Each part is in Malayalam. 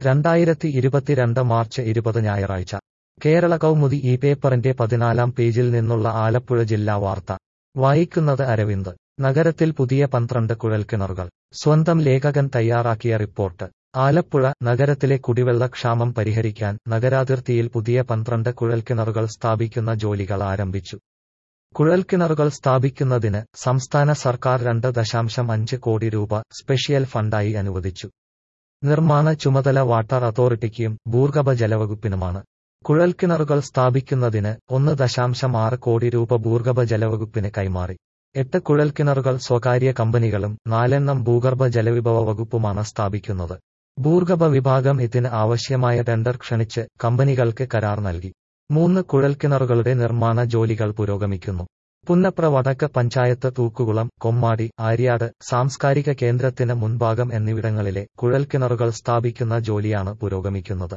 രണ്ടായിരത്തി ഇരുപത്തിരണ്ട് മാർച്ച് ഇരുപത് ഞായറാഴ്ച കേരള കൗമുദി ഈ പേപ്പറിന്റെ പതിനാലാം പേജിൽ നിന്നുള്ള ആലപ്പുഴ ജില്ലാ വാർത്ത വായിക്കുന്നത് അരവിന്ദ് നഗരത്തിൽ പുതിയ പന്ത്രണ്ട് കുഴൽക്കിണറുകൾ സ്വന്തം ലേഖകൻ തയ്യാറാക്കിയ റിപ്പോർട്ട് ആലപ്പുഴ നഗരത്തിലെ കുടിവെള്ള ക്ഷാമം പരിഹരിക്കാൻ നഗരാതിർത്തിയിൽ പുതിയ പന്ത്രണ്ട് കുഴൽക്കിണറുകൾ സ്ഥാപിക്കുന്ന ജോലികൾ ആരംഭിച്ചു കുഴൽക്കിണറുകൾ സ്ഥാപിക്കുന്നതിന് സംസ്ഥാന സർക്കാർ രണ്ട് ദശാംശം അഞ്ച് കോടി രൂപ സ്പെഷ്യൽ ഫണ്ടായി അനുവദിച്ചു നിർമ്മാണ ചുമതല വാട്ടർ അതോറിറ്റിക്കും ഭൂഗർഭ ജലവകുപ്പിനുമാണ് കുഴൽക്കിണറുകൾ സ്ഥാപിക്കുന്നതിന് ഒന്ന് ദശാംശം ആറ് കോടി രൂപ ഭൂഗർഭ ജലവകുപ്പിന് കൈമാറി എട്ട് കുഴൽക്കിണറുകൾ സ്വകാര്യ കമ്പനികളും നാലെണ്ണം ഭൂഗർഭ ജലവിഭവ വകുപ്പുമാണ് സ്ഥാപിക്കുന്നത് ഭൂഗർഭ വിഭാഗം ഇതിന് ആവശ്യമായ ടെൻഡർ ക്ഷണിച്ച് കമ്പനികൾക്ക് കരാർ നൽകി മൂന്ന് കുഴൽക്കിണറുകളുടെ നിർമ്മാണ ജോലികൾ പുരോഗമിക്കുന്നു പുന്നപ്ര വടക്ക് പഞ്ചായത്ത് തൂക്കുകുളം കൊമ്മാടി ആര്യാട് സാംസ്കാരിക കേന്ദ്രത്തിന് മുൻഭാഗം എന്നിവിടങ്ങളിലെ കുഴൽക്കിണറുകൾ സ്ഥാപിക്കുന്ന ജോലിയാണ് പുരോഗമിക്കുന്നത്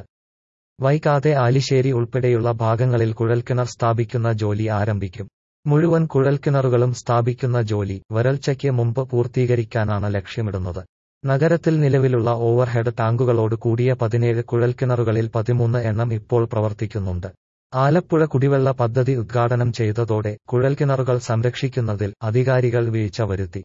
വൈകാതെ ആലിശ്ശേരി ഉൾപ്പെടെയുള്ള ഭാഗങ്ങളിൽ കുഴൽക്കിണർ സ്ഥാപിക്കുന്ന ജോലി ആരംഭിക്കും മുഴുവൻ കുഴൽക്കിണറുകളും സ്ഥാപിക്കുന്ന ജോലി വരൾച്ചയ്ക്ക് മുമ്പ് പൂർത്തീകരിക്കാനാണ് ലക്ഷ്യമിടുന്നത് നഗരത്തിൽ നിലവിലുള്ള ഓവർഹെഡ് ടാങ്കുകളോട് കൂടിയ പതിനേഴ് കുഴൽക്കിണറുകളിൽ പതിമൂന്ന് എണ്ണം ഇപ്പോൾ പ്രവർത്തിക്കുന്നുണ്ട് ആലപ്പുഴ കുടിവെള്ള പദ്ധതി ഉദ്ഘാടനം ചെയ്തതോടെ കുഴൽക്കിണറുകൾ സംരക്ഷിക്കുന്നതിൽ അധികാരികൾ വീഴ്ച വരുത്തി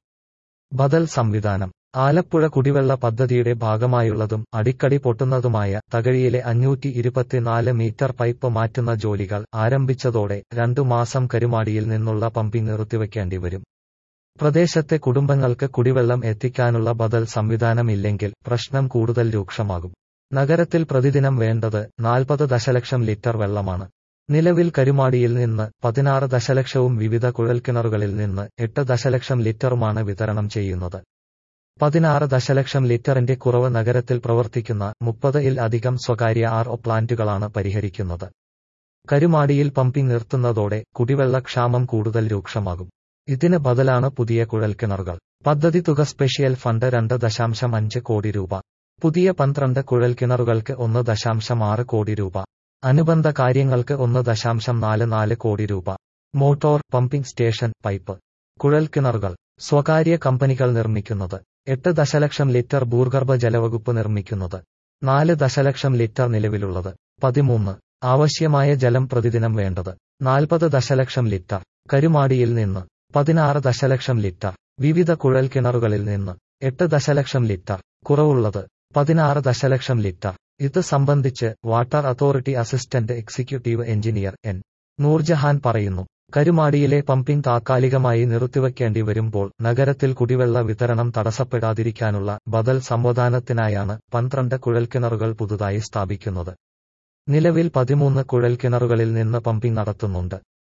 ബദൽ സംവിധാനം ആലപ്പുഴ കുടിവെള്ള പദ്ധതിയുടെ ഭാഗമായുള്ളതും അടിക്കടി പൊട്ടുന്നതുമായ തകഴിയിലെ അഞ്ഞൂറ്റി ഇരുപത്തിനാല് മീറ്റർ പൈപ്പ് മാറ്റുന്ന ജോലികൾ ആരംഭിച്ചതോടെ രണ്ടു മാസം കരുമാടിയിൽ നിന്നുള്ള പമ്പിംഗ് നിർത്തിവെക്കേണ്ടി വരും പ്രദേശത്തെ കുടുംബങ്ങൾക്ക് കുടിവെള്ളം എത്തിക്കാനുള്ള ബദൽ സംവിധാനമില്ലെങ്കിൽ പ്രശ്നം കൂടുതൽ രൂക്ഷമാകും നഗരത്തിൽ പ്രതിദിനം വേണ്ടത് നാൽപ്പത് ദശലക്ഷം ലിറ്റർ വെള്ളമാണ് നിലവിൽ കരുമാടിയിൽ നിന്ന് പതിനാറ് ദശലക്ഷവും വിവിധ കുഴൽക്കിണറുകളിൽ നിന്ന് എട്ട് ദശലക്ഷം ലിറ്ററുമാണ് വിതരണം ചെയ്യുന്നത് പതിനാറ് ദശലക്ഷം ലിറ്ററിന്റെ കുറവ് നഗരത്തിൽ പ്രവർത്തിക്കുന്ന മുപ്പത് ഇൽ അധികം സ്വകാര്യ ആർ ഒ പ്ലാന്റുകളാണ് പരിഹരിക്കുന്നത് കരുമാടിയിൽ പമ്പിംഗ് നിർത്തുന്നതോടെ കുടിവെള്ള ക്ഷാമം കൂടുതൽ രൂക്ഷമാകും ഇതിന് ബദലാണ് പുതിയ കുഴൽക്കിണറുകൾ പദ്ധതി തുക സ്പെഷ്യൽ ഫണ്ട് രണ്ട് ദശാംശം അഞ്ച് കോടി രൂപ പുതിയ പന്ത്രണ്ട് കുഴൽക്കിണറുകൾക്ക് ഒന്ന് ദശാംശം ആറ് കോടി രൂപ അനുബന്ധ കാര്യങ്ങൾക്ക് ഒന്ന് ദശാംശം നാല് നാല് കോടി രൂപ മോട്ടോർ പമ്പിംഗ് സ്റ്റേഷൻ പൈപ്പ് കുഴൽക്കിണറുകൾ സ്വകാര്യ കമ്പനികൾ നിർമ്മിക്കുന്നത് എട്ട് ദശലക്ഷം ലിറ്റർ ഭൂഗർഭ ജലവകുപ്പ് നിർമ്മിക്കുന്നത് നാല് ദശലക്ഷം ലിറ്റർ നിലവിലുള്ളത് പതിമൂന്ന് ആവശ്യമായ ജലം പ്രതിദിനം വേണ്ടത് നാൽപ്പത് ദശലക്ഷം ലിറ്റർ കരുമാടിയിൽ നിന്ന് പതിനാറ് ദശലക്ഷം ലിറ്റർ വിവിധ കുഴൽക്കിണറുകളിൽ നിന്ന് എട്ട് ദശലക്ഷം ലിറ്റർ കുറവുള്ളത് പതിനാറ് ദശലക്ഷം ലിറ്റർ ഇത് സംബന്ധിച്ച് water authority assistant executive engineer N Noorjahan പറയുന്നു കരുമാടിയിലെ പമ്പിംഗ് താൽക്കാലികമായി നിർത്തിവെക്കേണ്ടി വരുമ്പോൾ നഗരത്തിൽ കുടിവെള്ള വിതരണം തടസ്സപ്പെടാതിരിക്കാനുള്ള ബദൽ സംവിധാനത്തിനായാണ് പന്ത്രണ്ട് കുഴൽക്കിണറുകൾ പുതുതായി സ്ഥാപിക്കുന്നത് നിലവിൽ പതിമൂന്ന് കുഴൽക്കിണറുകളിൽ നിന്ന് പമ്പിംഗ് നടത്തുന്നുണ്ട്